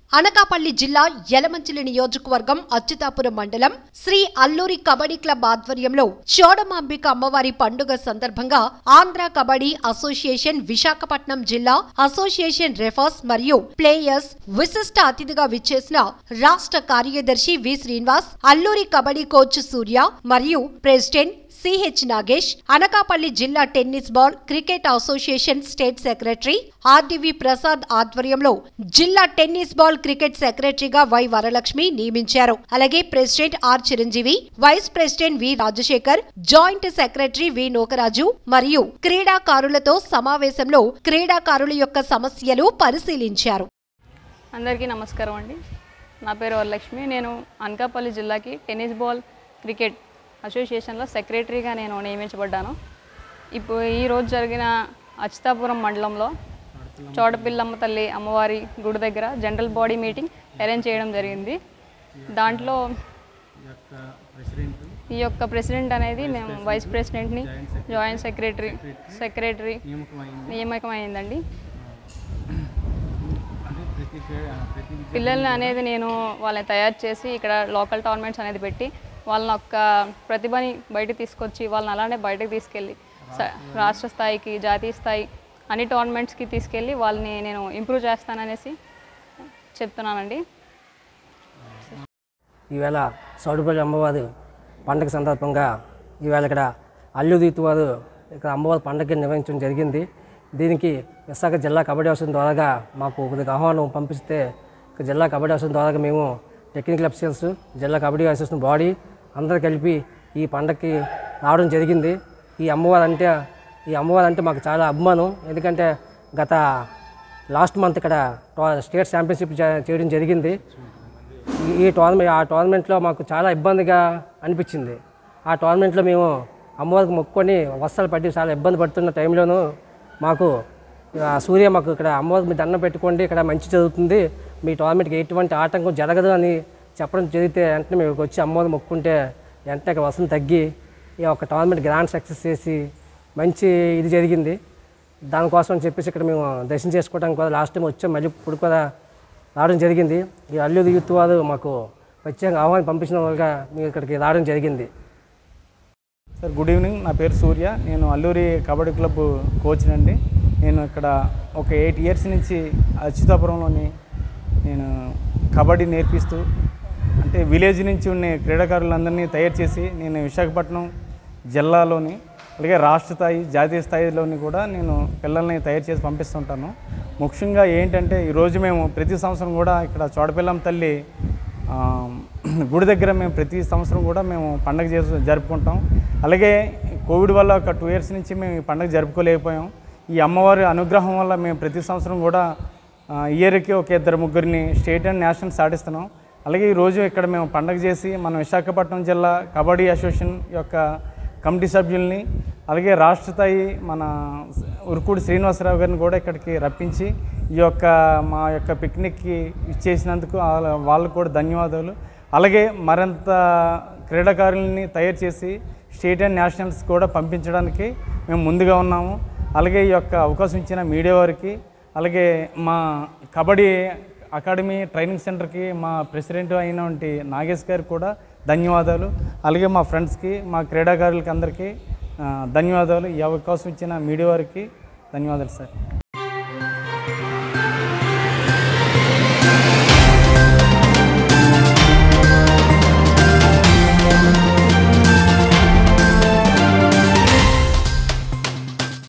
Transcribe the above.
అనకాపల్లి జిల్లా యలమంచిలి నియోజకవర్గం అచ్యుతాపురం మండలం శ్రీ అల్లూరి కబడ్డీ క్లబ్ ఆధ్వర్యంలో చోడమాంబిక అమ్మవారి పండుగ సందర్భంగా ఆంధ్ర కబడ్డీ అసోసియేషన్ విశాఖపట్నం జిల్లా అసోసియేషన్ రెఫర్స్ మరియు ప్లేయర్స్ విశిష్ట అతిథిగా విచ్చేసిన రాష్ట్ర కార్యదర్శి వి శ్రీనివాస్ అల్లూరి కబడ్డీ కోచ్ సూర్య మరియు ప్రెసిడెంట్ సిహెచ్ నాగేష్ అనకాపల్లి జిల్లా tennis ball cricket association state secretary RDV Prasad ఆధ్వర్యంలో జిల్లా టెన్నిస్ బాల్ క్రికెట్ సెక్రటరీగా వై వరలక్ష్మి నియమించారు అలాగే president R Chiranjeevi vice president V Rajasekhar joint secretary V Nokaraju మరియు క్రీడాకారులతో సమావేశంలో క్రీడాకారుల యొక్క సమస్యలు పరిశీలించారు అందరికీ నమస్కారం అండి నా పేరు వరలక్ష్మి నేను అనకాపల్లి జిల్లాకి టెన్నిస్ బాల్ క్రికెట్ అసోసియేషన్లో సెక్రటరీగా నేను నియమించబడ్డాను ఇప్పుడు ఈరోజు జరిగిన అచ్యుతాపురం మండలంలో చోటపిల్లమ్మ తల్లి అమ్మవారి గుడి దగ్గర జనరల్ బాడీ మీటింగ్ అరేంజ్ చేయడం జరిగింది దాంట్లో ఈ యొక్క ప్రెసిడెంట్ అనేది మేము వైస్ ప్రెసిడెంట్ని జాయింట్ సెక్రటరీ సెక్రటరీ నియామకం అయిందండి పిల్లల్ని అనేది నేను వాళ్ళని తయారు చేసి ఇక్కడ లోకల్ టోర్నమెంట్స్ అనేది పెట్టి వాళ్ళని ఒక్క ప్రతిభని బయటకు తీసుకొచ్చి వాళ్ళని అలానే బయటకు తీసుకెళ్ళి స- రాష్ట్ర స్థాయికి జాతీయ స్థాయి అన్ని టోర్నమెంట్స్కి తీసుకెళ్ళి వాళ్ళని నేను ఇంప్రూవ్ చేస్తాననేసి చెప్తున్నానండి ఈవేళ సౌడుపల్లి అమ్మవారి పండగ సందర్భంగా ఈవేళ ఇక్కడ అల్లుదీతు వారు ఇక్కడ అమ్మవారి పండగ నిర్వహించడం జరిగింది దీనికి విశాఖ జిల్లా కబడ్డీ అసోసియేషన్ ద్వారాగా మాకు కొద్దిగా ఆహ్వానం పంపిస్తే ఇక జిల్లా కబడ్డీ అసోసియేషన్ ద్వారాగా మేము టెక్నికల్ అఫీసర్స్ జిల్లా కబడ్డీ అసోసియేషన్ బాడీ అందరూ కలిపి ఈ పండగకి రావడం జరిగింది ఈ అమ్మవారు అంటే ఈ అమ్మవారు అంటే మాకు చాలా అభిమానం ఎందుకంటే గత లాస్ట్ మంత్ ఇక్కడ టో- స్టేట్ ఛాంపియన్షిప్ చే- చేయడం జరిగింది ఈ- ఈ టోర్నమెంట్ ఆ టోర్నమెంట్లో మాకు చాలా ఇబ్బందిగా అనిపించింది ఆ టోర్నమెంట్లో మేము అమ్మవారికి మొక్కుకొని వస్తాలు పట్టి చాలా ఇబ్బంది పడుతున్న టైంలోనూ మాకు ఆ, సూర్య మాకు ఇక్కడ అమ్మవారికి మీరు దండం పెట్టుకోండి ఇక్కడ మంచి జరుగుతుంది మీ టోర్నమెంట్కి ఎటువంటి ఆటంకం జరగదు అని చెప్పడం జరిగితే వెంటనే మేము ఇక్కడికి వచ్చి అమ్మవారిని మొక్కుంటే వెంటనే ఇక్కడ వసతి తగ్గి ఈ యొక్క టోర్నమెంట్ గ్రాండ్ సక్సెస్ చేసి మంచి ఇది జరిగింది దానికోసం అని చెప్పేసి ఇక్కడ మేము దర్శనం చేసుకోవడానికి కూడా లాస్ట్ టైం వచ్చాం మళ్ళీ ఇప్పుడు కూడా రావడం జరిగింది ఈ అల్లు యూత్ వారు మాకు ప్రత్యేకంగా ఆహ్వానం పంపించిన వాళ్ళగా మేము ఇక్కడికి రావడం జరిగింది సార్ గుడ్ ఈవినింగ్ నా పేరు సూర్య నేను అల్లూరి కబడ్డీ క్లబ్ కోచ్నండి నేను ఇక్కడ ఒక ఎయిట్ ఇయర్స్ నుంచి అచ్యుతాపురంలోని నేను కబడ్డీ నేర్పిస్తూ అంటే విలేజ్ నుంచి ఉన్న క్రీడాకారులందరినీ తయారు చేసి నేను విశాఖపట్నం జిల్లాలోని అలాగే రాష్ట్ర స్థాయి జాతీయ స్థాయిలోని కూడా నేను పిల్లల్ని తయారు చేసి పంపిస్తుంటాను ముఖ్యంగా ఏంటంటే ఈరోజు మేము ప్రతి సంవత్సరం కూడా ఇక్కడ చోడపిల్లం తల్లి ఆ, గుడి దగ్గర మేము ప్రతి సంవత్సరం కూడా మేము పండగ చేసు జరుపుకుంటాం అలాగే కోవిడ్ వల్ల ఒక టూ ఇయర్స్ నుంచి మేము ఈ పండగ జరుపుకోలేకపోయాం ఈ అమ్మవారి అనుగ్రహం వల్ల మేము ప్రతి సంవత్సరం కూడా ఆ, ఇయర్కి ఒక ఇద్దరు ముగ్గురిని స్టేట్ అండ్ నేషనల్ సాధిస్తున్నాం అలాగే ఈరోజు ఇక్కడ మేము పండగ చేసి మన విశాఖపట్నం జిల్లా కబడ్డీ అసోసియేషన్ యొక్క కమిటీ సభ్యుల్ని అలాగే రాష్ట్ర స్థాయి మన ఉరుకూడి శ్రీనివాసరావు గారిని కూడా ఇక్కడికి రప్పించి ఈ యొక్క మా యొక్క పిక్నిక్కి ఇచ్చేసినందుకు వాళ్ళ- వాళ్ళకు కూడా ధన్యవాదాలు అలాగే మరింత క్రీడాకారుల్ని తయారు చేసి స్టేట్ అండ్ నేషనల్స్ కూడా పంపించడానికి మేము ముందుగా ఉన్నాము అలాగే ఈ యొక్క అవకాశం ఇచ్చిన మీడియా వారికి అలాగే మా కబడ్డీ అకాడమీ ట్రైనింగ్ సెంటర్కి మా ప్రెసిడెంట్ అయినటువంటి నాగేష్ గారికి కూడా ధన్యవాదాలు అలాగే మా ఫ్రెండ్స్కి మా క్రీడాకారులకి అందరికీ ఆ, ధన్యవాదాలు ఈ అవకాశం ఇచ్చిన మీడియా వారికి ధన్యవాదాలు సార్